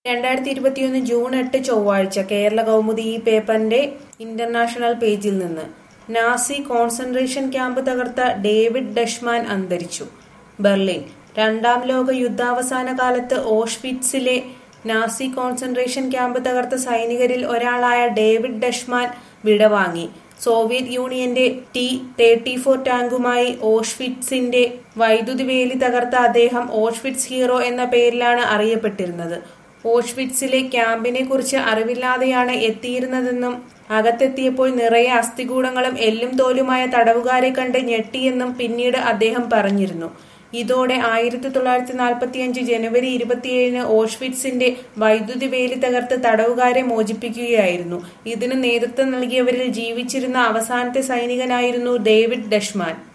രണ്ടായിരത്തി ഇരുപത്തിയൊന്ന് ജൂൺ എട്ട് ചൊവ്വാഴ്ച കേരള കൗമുദി ഈ പേപ്പറിന്റെ ഇന്റർനാഷണൽ പേജിൽ നിന്ന് നാസി കോൺസെൻട്രേഷൻ ക്യാമ്പ് തകർത്ത ഡേവിഡ് ഡഷ്മാൻ അന്തരിച്ചു ബെർലിൻ രണ്ടാം ലോക യുദ്ധാവസാന കാലത്ത് ഓഷ്വിറ്റ്സിലെ നാസി കോൺസെൻട്രേഷൻ ക്യാമ്പ് തകർത്ത സൈനികരിൽ ഒരാളായ ഡേവിഡ് ഡഷ്മാൻ വിടവാങ്ങി സോവിയറ്റ് യൂണിയന്റെ ടി തേർട്ടി ഫോർ ടാങ്കുമായി ഓഷ്വിറ്റ്സിന്റെ വൈദ്യുതി വേലി തകർത്ത അദ്ദേഹം ഓഷ്വിറ്റ്സ് ഹീറോ എന്ന പേരിലാണ് അറിയപ്പെട്ടിരുന്നത് ഓഷ്വിറ്റ്സിലെ ക്യാമ്പിനെ കുറിച്ച് അറിവില്ലാതെയാണ് എത്തിയിരുന്നതെന്നും അകത്തെത്തിയപ്പോൾ നിറയെ അസ്ഥികൂടങ്ങളും എല്ലും തോലുമായ തടവുകാരെ കണ്ട് ഞെട്ടിയെന്നും പിന്നീട് അദ്ദേഹം പറഞ്ഞിരുന്നു ഇതോടെ ആയിരത്തി തൊള്ളായിരത്തി നാൽപ്പത്തിയഞ്ച് ജനുവരി ഇരുപത്തിയേഴിന് ഓഷ്വിറ്റ്സിന്റെ വൈദ്യുതി വേലി തകർത്ത് തടവുകാരെ മോചിപ്പിക്കുകയായിരുന്നു ഇതിന് നേതൃത്വം നൽകിയവരിൽ ജീവിച്ചിരുന്ന അവസാനത്തെ സൈനികനായിരുന്നു ഡേവിഡ് ഡഷ്മാൻ